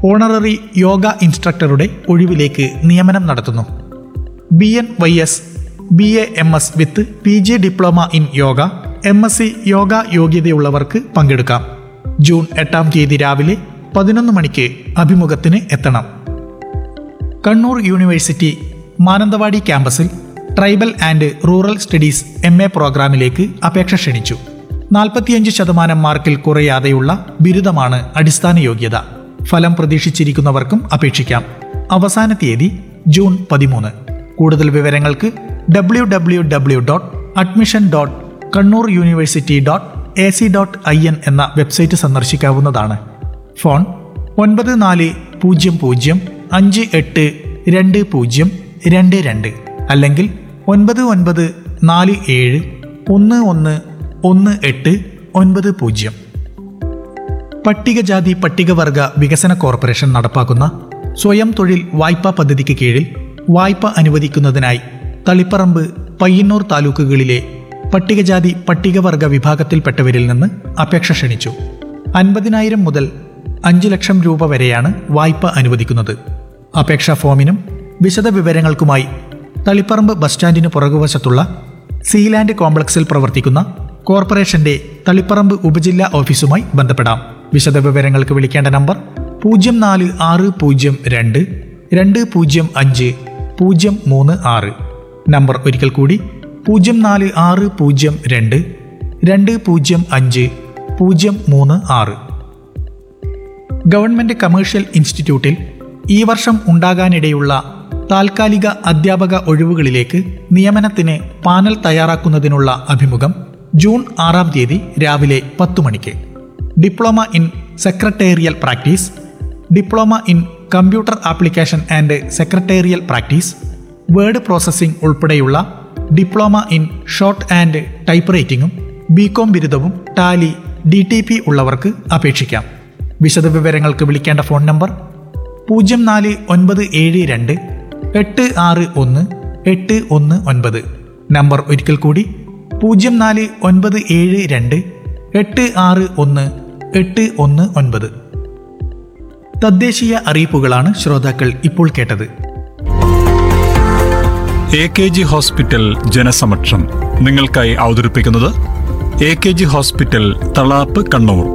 honorary yoga ഇൻസ്ട്രക്ടറുടെ ഒഴിവിലേക്ക് നിയമനം നടത്തുന്നു B N Y S B A M S with P G diploma in yoga M S C yoga യോഗ്യതയുള്ളവർക്ക് പങ്കെടുക്കാം June എട്ടാം തീയതി രാവിലെ പതിനൊന്ന് മണിക്ക് അഭിമുഖത്തിന് എത്തണം കണ്ണൂർ യൂണിവേഴ്സിറ്റി മാനന്തവാടി ക്യാമ്പസിൽ tribal and rural studies M A പ്രോഗ്രാമിലേക്ക് അപേക്ഷ ക്ഷണിച്ചു നാൽപ്പത്തിയഞ്ച് ശതമാനം മാർക്കിൽ കുറയാതെയുള്ള ബിരുദമാണ് അടിസ്ഥാന യോഗ്യത ഫലം പ്രതീക്ഷിച്ചിരിക്കുന്നവർക്കും അപേക്ഷിക്കാം അവസാന തീയതി ജൂൺ പതിമൂന്ന് കൂടുതൽ വിവരങ്ങൾക്ക് W W W dot admission dot Kannur university dot A C dot I N എന്ന വെബ്സൈറ്റ് സന്ദർശിക്കാവുന്നതാണ് ഫോൺ ഒൻപത് നാല് പൂജ്യം പൂജ്യം അഞ്ച് എട്ട് രണ്ട് പൂജ്യം രണ്ട് രണ്ട് അല്ലെങ്കിൽ ഒൻപത് ഒൻപത് നാല് ഏഴ് ഒന്ന് ഒന്ന് ഒന്ന് എട്ട് ഒൻപത് പൂജ്യം പട്ടികജാതി പട്ടികവർഗ വികസന കോർപ്പറേഷൻ നടപ്പാക്കുന്ന സ്വയം തൊഴിൽ വായ്പാ പദ്ധതിക്ക് കീഴിൽ വായ്പ അനുവദിക്കുന്നതിനായി തളിപ്പറമ്പ് പയ്യന്നൂർ താലൂക്കുകളിലെ പട്ടികജാതി പട്ടികവർഗ വിഭാഗത്തിൽപ്പെട്ടവരിൽ നിന്ന് അപേക്ഷ ക്ഷണിച്ചു അൻപതിനായിരം മുതൽ അഞ്ച് ലക്ഷം രൂപ വരെയാണ് വായ്പ അനുവദിക്കുന്നത് അപേക്ഷാ ഫോമിനും വിശദ വിവരങ്ങൾക്കുമായി തളിപ്പറമ്പ് ബസ് സ്റ്റാൻഡിന് പുറകുവശത്തുള്ള സീലാൻഡ് കോംപ്ലക്സിൽ പ്രവർത്തിക്കുന്ന കോർപ്പറേഷന്റെ തളിപ്പറമ്പ് ഉപജില്ലാ ഓഫീസുമായി ബന്ധപ്പെടാം വിശദ വിവരങ്ങൾക്ക് വിളിക്കേണ്ട നമ്പർ പൂജ്യം നാല് ആറ് പൂജ്യം രണ്ട് രണ്ട് പൂജ്യം അഞ്ച് പൂജ്യം മൂന്ന് ആറ് നമ്പർ ഒരിക്കൽ കൂടി പൂജ്യം നാല് ആറ് പൂജ്യം രണ്ട് രണ്ട് പൂജ്യം അഞ്ച് പൂജ്യം മൂന്ന് ആറ് ഗവൺമെന്റ് കമേഴ്ഷ്യൽ ഇൻസ്റ്റിറ്റ്യൂട്ടിൽ ഈ വർഷം ഉണ്ടാകാനിടയുള്ള താൽക്കാലിക അധ്യാപക ഒഴിവുകളിലേക്ക് നിയമനത്തിന് പാനൽ തയ്യാറാക്കുന്നതിനുള്ള അഭിമുഖം ജൂൺ ആറാം തീയതി രാവിലെ പത്തു മണിക്ക് diploma in secretarial practice diploma in computer application and secretarial practice word processing ഉൾപ്പെടെയുള്ള diploma in short and type റൈറ്റിംഗും ബികോം ബിരുദവും ടാലി ഡി ടി പി ഉള്ളവർക്ക് അപേക്ഷിക്കാം വിശദവിവരങ്ങൾക്ക് വിളിക്കേണ്ട ഫോൺ നമ്പർ പൂജ്യം നാല് ഒൻപത് ഏഴ് രണ്ട് എട്ട് ആറ് ഒന്ന് എട്ട് ഒന്ന് ഒൻപത് നമ്പർ ഒരിക്കൽ കൂടി പൂജ്യം നാല് ഒൻപത് ഏഴ് രണ്ട് എട്ട് ആറ് ഒന്ന് എട്ട് ഒന്ന് ഒൻപത് തദ്ദേശീയ അറിയിപ്പുകളാണ് ശ്രോതാക്കൾ ഇപ്പോൾ കേട്ടത് എ കെ ജി ഹോസ്പിറ്റൽ ജനസമക്ഷം നിങ്ങൾക്കായി അവതരിപ്പിക്കുന്നത് A K G hospital Thalap Kannur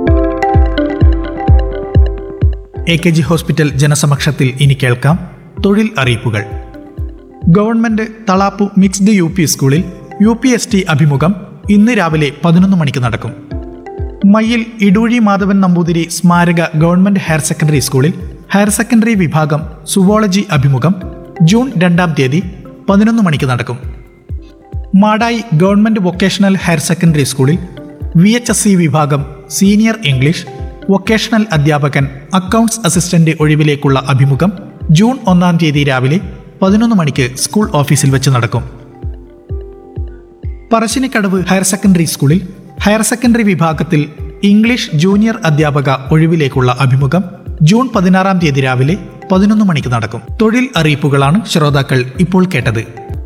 A K G hospital ജനസമക്ഷത്തിൽ ഇനി കേൾക്കാം തൊഴിൽ അറിയിപ്പുകൾ government Thalap mixed U P സ്കൂളിൽ യു പി എസ് ടി അഭിമുഖം ഇന്ന് രാവിലെ പതിനൊന്ന് മണിക്ക് നടക്കും മയ്യിൽ ഇടൂഴി മാധവൻ നമ്പൂതിരി സ്മാരക ഗവൺമെന്റ് ഹയർ സെക്കൻഡറി സ്കൂളിൽ ഹയർ സെക്കൻഡറി വിഭാഗം സുവോളജി അഭിമുഖം ജൂൺ രണ്ടാം തീയതി പതിനൊന്ന് മണിക്ക് നടക്കും Madayi government vocational higher secondary സ്കൂളിൽ വി എച്ച് എസ് സി വിഭാഗം സീനിയർ ഇംഗ്ലീഷ് വൊക്കേഷണൽ അധ്യാപകൻ അക്കൗണ്ട്സ് അസിസ്റ്റന്റ് ഒഴിവിലേക്കുള്ള അഭിമുഖം ജൂൺ ഒന്നാം തീയതി രാവിലെ പതിനൊന്ന് മണിക്ക് സ്കൂൾ ഓഫീസിൽ വെച്ച് നടക്കും പറശ്ശിനിക്കടവ് ഹയർ സെക്കൻഡറി സ്കൂളിൽ ഹയർ സെക്കൻഡറി വിഭാഗത്തിൽ ഇംഗ്ലീഷ് ജൂനിയർ അധ്യാപക ഒഴിവിലേക്കുള്ള അഭിമുഖം ജൂൺ പതിനാറാം തീയതി രാവിലെ പതിനൊന്ന് മണിക്ക് നടക്കും തൊഴിൽ അറിയിപ്പുകളാണ് ശ്രോതാക്കൾ ഇപ്പോൾ കേട്ടത്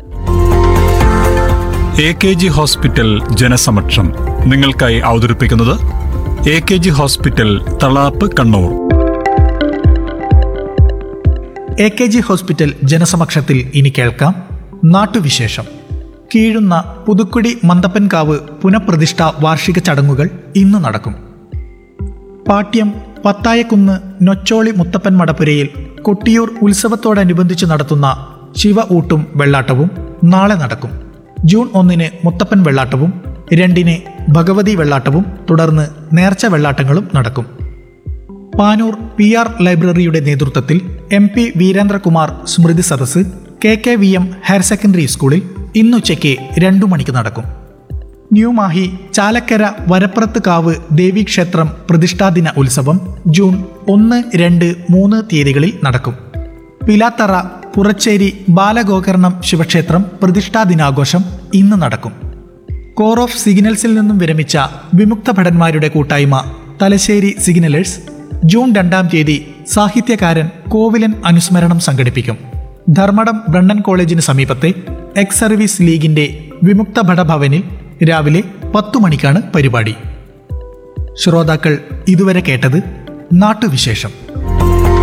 എ കെ ജി ഹോസ്പിറ്റൽ ജനസമക്ഷം നിങ്ങൾക്കായി അവതരിപ്പിക്കുന്നത് A K G hospital Thalap Kannur A K G hospital ജനസമക്ഷത്തിൽ ഇനി കേൾക്കാം നാട്ടുവിശേഷം കീഴുന്ന പുതുക്കുടി മന്തപ്പൻകാവ് പുനഃപ്രതിഷ്ഠ വാർഷിക ചടങ്ങുകൾ ഇന്ന് നടക്കും പാട്യം പത്തായക്കുന്ന് നൊച്ചോളി മുത്തപ്പൻ മടപ്പുരയിൽ കൊട്ടിയൂർ ഉത്സവത്തോടനുബന്ധിച്ച് നടത്തുന്ന ശിവ ഊട്ടും വെള്ളാട്ടവും നാളെ നടക്കും ജൂൺ ഒന്നിന് മുത്തപ്പൻ വെള്ളാട്ടവും രണ്ടിന് ഭഗവതി വെള്ളാട്ടവും തുടർന്ന് നേർച്ച വെള്ളാട്ടങ്ങളും നടക്കും പാനൂർ പി ആർ ലൈബ്രറിയുടെ നേതൃത്വത്തിൽ എം പി വീരേന്ദ്രകുമാർ സ്മൃതി സദസ്സ് K K V M higher secondary സ്കൂളിൽ ഇന്നുച്ചയ്ക്ക് രണ്ടു മണിക്ക് നടക്കും ന്യൂമാഹി ചാലക്കര വരപ്പുറത്ത് കാവ് ദേവീക്ഷേത്രം പ്രതിഷ്ഠാദിന ഉത്സവം ജൂൺ ഒന്ന് രണ്ട് മൂന്ന് തീയതികളിൽ നടക്കും പിലാത്തറ പുറച്ചേരി ബാലഗോകർണം ശിവക്ഷേത്രം പ്രതിഷ്ഠാദിനാഘോഷം ഇന്ന് നടക്കും കോർ ഓഫ് സിഗ്നൽസിൽ നിന്നും വിരമിച്ച വിമുക്ത ഭടന്മാരുടെ കൂട്ടായ്മ തലശ്ശേരി സിഗ്നലേഴ്സ് ജൂൺ രണ്ടാം തീയതി സാഹിത്യകാരൻ കോവിലൻ അനുസ്മരണം സംഘടിപ്പിക്കും ധർമ്മടം ബ്രണ്ണൻ കോളേജിന് സമീപത്തെ എക്സ് സർവീസ് ലീഗിന്റെ വിമുക്ത ഭടഭവനിൽ രാവിലെ പത്തു മണിക്കാണ് പരിപാടി ശ്രോതാക്കൾ ഇതുവരെ കേട്ടത് നാട്ടുവിശേഷം